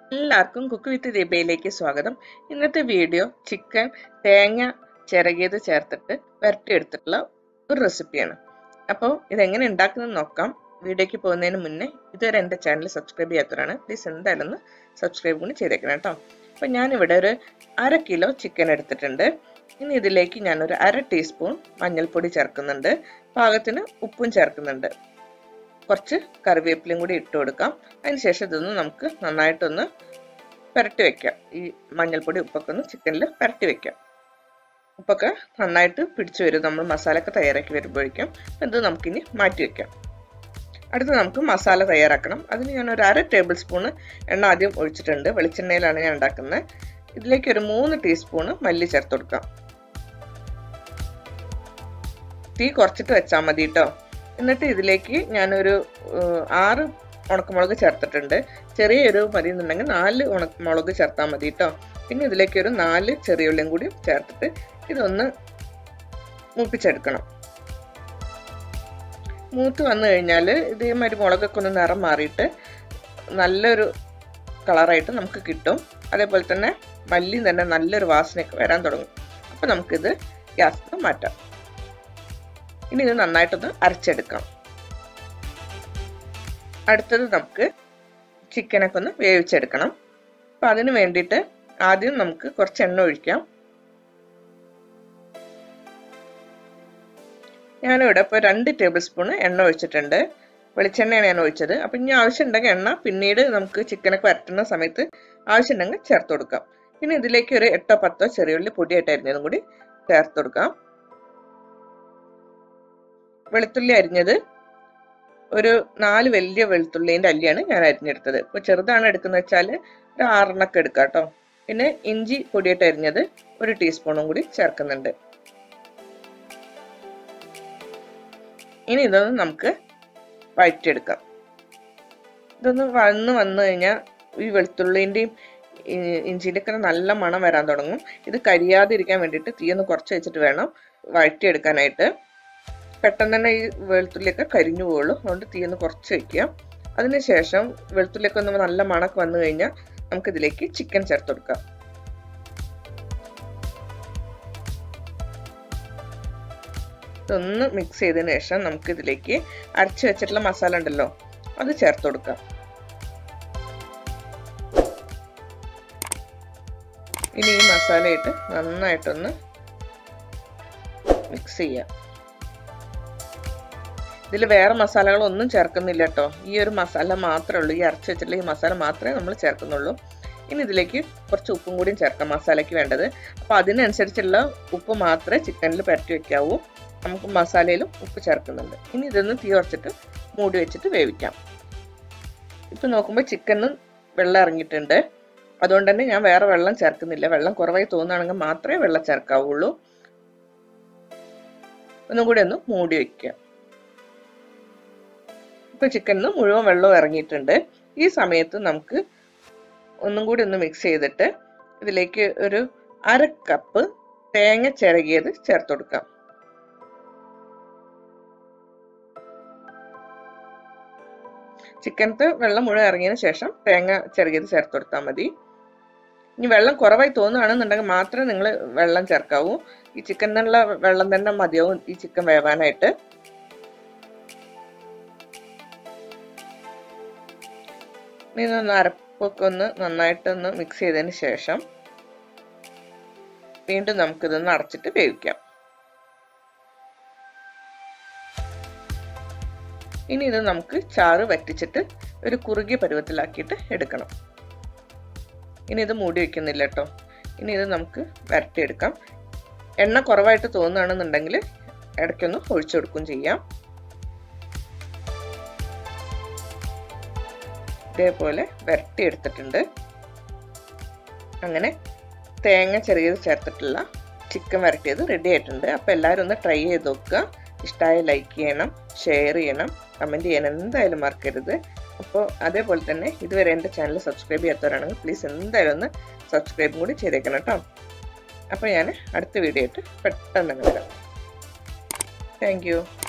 എല്ലാവർക്കും cook with ദീപയിലേക്ക് സ്വാഗതം ഇന്നത്തെ വീഡിയോ ചിക്കൻ തേങ്ങ ചിരകിയത് ചേർത്തിട്ട് വരട്ടിയെടുത്തിട്ടുള്ള ഒരു റെസിപ്പിയാണ് അപ്പോൾ ഇതെങ്ങനെ ഉണ്ടാക്കുന്നത് നോക്കാം വീഡിയോയ്ക്ക് പോകുന്നതിന് മുന്നേ ഇതുവരെ എൻ്റെ ചാനൽ സബ്സ്ക്രൈബ് ചെയ്യാത്തവരാണ് പ്ലീസ് എന്തായാലും ഒന്ന് സബ്സ്ക്രൈബ് കൂടി ചെയ്തേക്കണം കേട്ടോ അപ്പോൾ ഞാനിവിടെ ഒരു അര കിലോ ചിക്കൻ എടുത്തിട്ടുണ്ട് ഇനി ഇതിലേക്ക് ഞാനൊരു അര ടീസ്പൂൺ മഞ്ഞൾപ്പൊടി ചേർക്കുന്നുണ്ട് പാകത്തിന് ഉപ്പും ചേർക്കുന്നുണ്ട് കുറച്ച് കറിവേപ്പിലയും കൂടി ഇട്ട് കൊടുക്കാം അതിനുശേഷം ഇതൊന്ന് നമുക്ക് നന്നായിട്ടൊന്ന് പുരട്ടി വെക്കാം ഈ മഞ്ഞൾപ്പൊടി ഉപ്പൊക്കെ ഒന്ന് ചിക്കനിൽ പുരട്ടി വെക്കാം ഉപ്പൊക്കെ നന്നായിട്ട് പിടിച്ചു വരും നമ്മൾ മസാലയൊക്കെ തയ്യാറാക്കി വരുമ്പോഴേക്കും ഇത് നമുക്കിനി മാറ്റി വെക്കാം അടുത്ത് നമുക്ക് മസാല തയ്യാറാക്കണം അതിന് ഞാൻ ഒരു അര ടേബിൾ സ്പൂണ് എണ്ണ ആദ്യം ഒഴിച്ചിട്ടുണ്ട് വെളിച്ചെണ്ണയിലാണ് ഞാൻ ഉണ്ടാക്കുന്നത് ഇതിലേക്ക് ഒരു മൂന്ന് ടീസ്പൂണ് മല്ലി ചേർത്ത് കൊടുക്കാം തീ കുറച്ചിട്ട് വെച്ചാൽ മതി കേട്ടോ എന്നിട്ട് ഇതിലേക്ക് ഞാനൊരു ആറ് ഉണക്കമുളക് ചേർത്തിട്ടുണ്ട് ചെറിയ എരിവ് മതി എന്നുണ്ടെങ്കിൽ നാല് ഉണക്കമുളക് ചേർത്താൽ മതി കേട്ടോ പിന്നെ ഇതിലേക്ക് ഒരു നാല് ചെറിയ ഉള്ളിയും കൂടി ചേർത്തിട്ട് ഇതൊന്ന് മൂപ്പിച്ചെടുക്കണം മൂത്ത് വന്നു കഴിഞ്ഞാൽ ഇതേമാതിരി മുളകൊക്കെ ഒന്ന് നിറം മാറിയിട്ട് നല്ലൊരു കളറായിട്ട് നമുക്ക് കിട്ടും അതേപോലെ തന്നെ മല്ലിയും തന്നെ നല്ലൊരു വാസനയൊക്കെ വരാൻ തുടങ്ങും അപ്പോൾ നമുക്കിത് ഗ്യാസ് മാറ്റാം ഇനി ഇത് നന്നായിട്ടൊന്ന് അരച്ചെടുക്കാം അടുത്തത് നമുക്ക് ചിക്കനൊക്കെ ഒന്ന് വേവിച്ചെടുക്കണം അപ്പം അതിന് വേണ്ടിയിട്ട് ആദ്യം നമുക്ക് കുറച്ച് എണ്ണ ഒഴിക്കാം ഞാനിവിടെ ഇപ്പോൾ രണ്ട് ടേബിൾ സ്പൂൺ എണ്ണ ഒഴിച്ചിട്ടുണ്ട് വെളിച്ചെണ്ണയാണ് ഞാൻ ഒഴിച്ചത് അപ്പം ഇനി ആവശ്യമുണ്ടെങ്കിൽ എണ്ണ പിന്നീട് നമുക്ക് ചിക്കനൊക്കെ വരട്ടുന്ന സമയത്ത് ആവശ്യമുണ്ടെങ്കിൽ ചേർത്ത് കൊടുക്കാം പിന്നെ ഇതിലേക്ക് ഒരു എട്ടോ പത്തോ ചെറിയുള്ളി പൊടിയായിട്ട് അരിഞ്ഞതും കൂടി ചേർത്ത് കൊടുക്കാം വെളുത്തുള്ളി അരിഞ്ഞത് ഒരു നാല് വലിയ വെളുത്തുള്ളീൻ്റെ അല്ലിയാണ് ഞാൻ അരിഞ്ഞെടുത്തത് ഇപ്പോൾ ചെറുതാണ് എടുക്കുന്നത് വെച്ചാൽ ഒരു ആറെണ്ണൊക്കെ എടുക്കാം കേട്ടോ പിന്നെ ഇഞ്ചി പൊടിയായിട്ട് അരിഞ്ഞത് ഒരു ടീസ്പൂണും കൂടി ചേർക്കുന്നുണ്ട് ഇനി ഇതൊന്ന് നമുക്ക് വഴറ്റിയെടുക്കാം ഇതൊന്ന് വന്ന് വന്നു കഴിഞ്ഞാൽ ഈ വെളുത്തുള്ളീൻ്റെയും ഇഞ്ചിൻ്റെ ഒക്കെ നല്ല മണം വരാൻ തുടങ്ങും ഇത് കരിയാതിരിക്കാൻ വേണ്ടിയിട്ട് തീ ഒന്ന് കുറച്ച് വെച്ചിട്ട് വേണം വഴറ്റിയെടുക്കാനായിട്ട് പെട്ടെന്ന് തന്നെ ഈ വെളുത്തുള്ളിയൊക്കെ കരിഞ്ഞു പോകുള്ളൂ അതുകൊണ്ട് തീ ഒന്ന് കുറച്ച് വയ്ക്കുക അതിനുശേഷം വെളുത്തുള്ളിയൊക്കെ ഒന്ന് നല്ല മണക്ക് വന്നു കഴിഞ്ഞാൽ നമുക്കിതിലേക്ക് ചിക്കൻ ചേർത്ത് കൊടുക്കാം ഇതൊന്ന് മിക്സ് ചെയ്തതിന് ശേഷം നമുക്ക് ഇതിലേക്ക് അരച്ച് വെച്ചിട്ടുള്ള മസാല ഉണ്ടല്ലോ അത് ചേർത്ത് കൊടുക്കാം ഇനി ഈ മസാലയിട്ട് നന്നായിട്ടൊന്ന് മിക്സ് ചെയ്യാം ഇതിൽ വേറെ മസാലകളൊന്നും ചേർക്കുന്നില്ല കേട്ടോ ഈ ഒരു മസാല മാത്രമേ ഉള്ളൂ ഈ അരച്ച് വെച്ചിട്ടുള്ള ഈ മസാല മാത്രമേ നമ്മൾ ചേർക്കുന്നുള്ളൂ ഇനി ഇതിലേക്ക് കുറച്ച് ഉപ്പും കൂടിയും ചേർക്കാം മസാലയ്ക്ക് വേണ്ടത് അപ്പോൾ അതിനനുസരിച്ചുള്ള ഉപ്പ് മാത്രമേ ചിക്കനിൽ പരട്ടി വെക്കാവൂ നമുക്ക് മസാലയിലും ഉപ്പ് ചേർക്കുന്നുണ്ട് ഇനി ഇതൊന്ന് തീ കുറച്ചിട്ട് മൂടി വെച്ചിട്ട് വേവിക്കാം ഇപ്പം നോക്കുമ്പോൾ ചിക്കനും വെള്ളം ഇറങ്ങിയിട്ടുണ്ട് അതുകൊണ്ട് തന്നെ ഞാൻ വേറെ വെള്ളം ചേർക്കുന്നില്ല വെള്ളം കുറവായി തോന്നുകയാണെങ്കിൽ മാത്രമേ വെള്ളം ചേർക്കാവുള്ളൂ ഒന്നും കൂടി ഒന്ന് മൂടി വയ്ക്കുക ഇപ്പൊ ചിക്കനിന്ന് മുഴുവൻ വെള്ളം ഇറങ്ങിയിട്ടുണ്ട് ഈ സമയത്ത് നമുക്ക് ഒന്നും കൂടി ഒന്ന് മിക്സ് ചെയ്തിട്ട് ഇതിലേക്ക് ഒരു അര കപ്പ് തേങ്ങ ചിരകിയത് ചേർത്ത് കൊടുക്കാം ചിക്കനത്ത് വെള്ളം മുഴുവൻ ഇറങ്ങിയതിന് ശേഷം തേങ്ങ ചിരകിയത് ചേർത്ത് കൊടുത്താൽ മതി ഇനി വെള്ളം കുറവായി തോന്നുകയാണെന്നുണ്ടെങ്കിൽ മാത്രമേ നിങ്ങൾ വെള്ളം ചേർക്കാവൂ ഈ ചിക്കനിലുള്ള വെള്ളം തന്നെ മതിയാവും ഈ ചിക്കൻ വേവാനായിട്ട് ഇതൊന്ന് അരപ്പൊക്കെ ഒന്ന് നന്നായിട്ടൊന്ന് മിക്സ് ചെയ്തതിന് ശേഷം വീണ്ടും നമുക്കിതൊന്ന് അടച്ചിട്ട് വേവിക്കാം ഇനി ഇത് നമുക്ക് ചാറ് വറ്റിച്ചിട്ട് ഒരു കുറുകിയ പരുവത്തിലാക്കിയിട്ട് എടുക്കണം ഇനി ഇത് മൂടി വെക്കുന്നില്ല കേട്ടോ ഇനി ഇത് നമുക്ക് വരട്ടിയെടുക്കാം എണ്ണ കുറവായിട്ട് തോന്നുകയാണെന്നുണ്ടെങ്കിൽ ഇടയ്ക്കൊന്ന് ഒഴിച്ചു കൊടുക്കുകയും ചെയ്യാം ഇതേപോലെ വരട്ടി എടുത്തിട്ടുണ്ട് അങ്ങനെ തേങ്ങ ചെറിയത് ചേർത്തിട്ടുള്ള ചിക്കൻ വരട്ടിയത് റെഡി ആയിട്ടുണ്ട് അപ്പോൾ എല്ലാവരും ഒന്ന് ട്രൈ ചെയ്ത് നോക്കുക ഇഷ്ടമായ ലൈക്ക് ചെയ്യണം ഷെയർ ചെയ്യണം കമൻറ്റ് ചെയ്യണം എന്തായാലും മറക്കരുത് അപ്പോൾ അതേപോലെ തന്നെ ഇതുവരെ എൻ്റെ ചാനൽ സബ്സ്ക്രൈബ് ചെയ്യാത്തവരാണെങ്കിൽ പ്ലീസ് എന്തായാലും ഒന്ന് സബ്സ്ക്രൈബും കൂടി ചെയ്തേക്കണം കേട്ടോ അപ്പോൾ ഞാൻ അടുത്ത വീഡിയോ ആയിട്ട് പെട്ടെന്ന് വരാം താങ്ക്